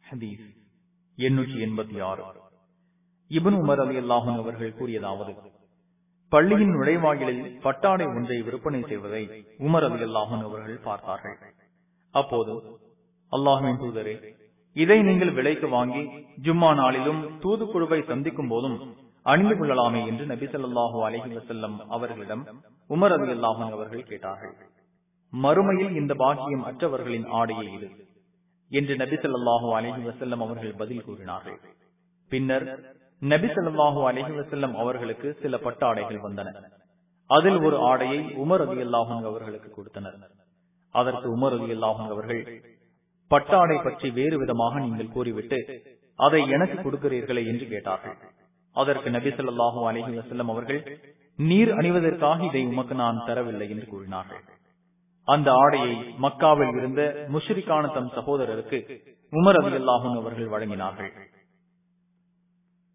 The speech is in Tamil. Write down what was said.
ஹதீஸ் எண்ணூற்றி எண்பத்தி ஆறு இபன் உமர் அலி அல்லாஹன் அவர்கள் கூறியதாவது பள்ளியின் நுழைவாயிலில் பட்டாடை ஒன்றை விற்பனை செய்வதை உமர் அலி அல்லாஹன் அவர்கள் பார்த்தார்கள் அப்போது அல்லாஹுவின் தூதரே இதை நீங்கள் விலைக்கு வாங்கி ஜும்மா நாளிலும் தூதுக்குழுவை சந்திக்கும் போதும் அணிந்து கொள்ளலாமே என்று நபி சொல்லாஹு அலஹி வசல்லம் அவர்களிடம் உமர் அலி அல்லாஹன் அவர்கள் கேட்டார்கள் மறுமையில் இந்த பாக்கியம் அற்றவர்களின் ஆடையே இது என்று நபி சொல்லாஹு அலஹி வசல்லம் அவர்கள் பதில் கூறினார்கள் பின்னர் நபி சொல்லாஹு அலஹி வசல்லம் அவர்களுக்கு சில பட்டாடைகள் வந்தன அதில் ஒரு ஆடையை உமர் அலி அல்லாஹன் அவர்களுக்கு கொடுத்தனர் அதற்கு உமர் அலி அல்லாஹன் அவர்கள் பட்டாடை பற்றி வேறு விதமாக நீங்கள் கூறிவிட்டு அதை எனக்கு கொடுக்கிறீர்களே என்று கேட்டார்கள் அதற்கு நபி சொல்லாஹு அலஹி வசல்லம் அவர்கள் நீர் அணிவதற்காக இதை உமக்கு நான் தரவில்லை என்று கூறினார்கள் அந்த ஆடையை மக்காவில் இருந்த முஷ்ரிக்கான தம் சகோதரருக்கு உமர் அலி அல்லாஹன் அவர்கள் வழங்கினார்கள்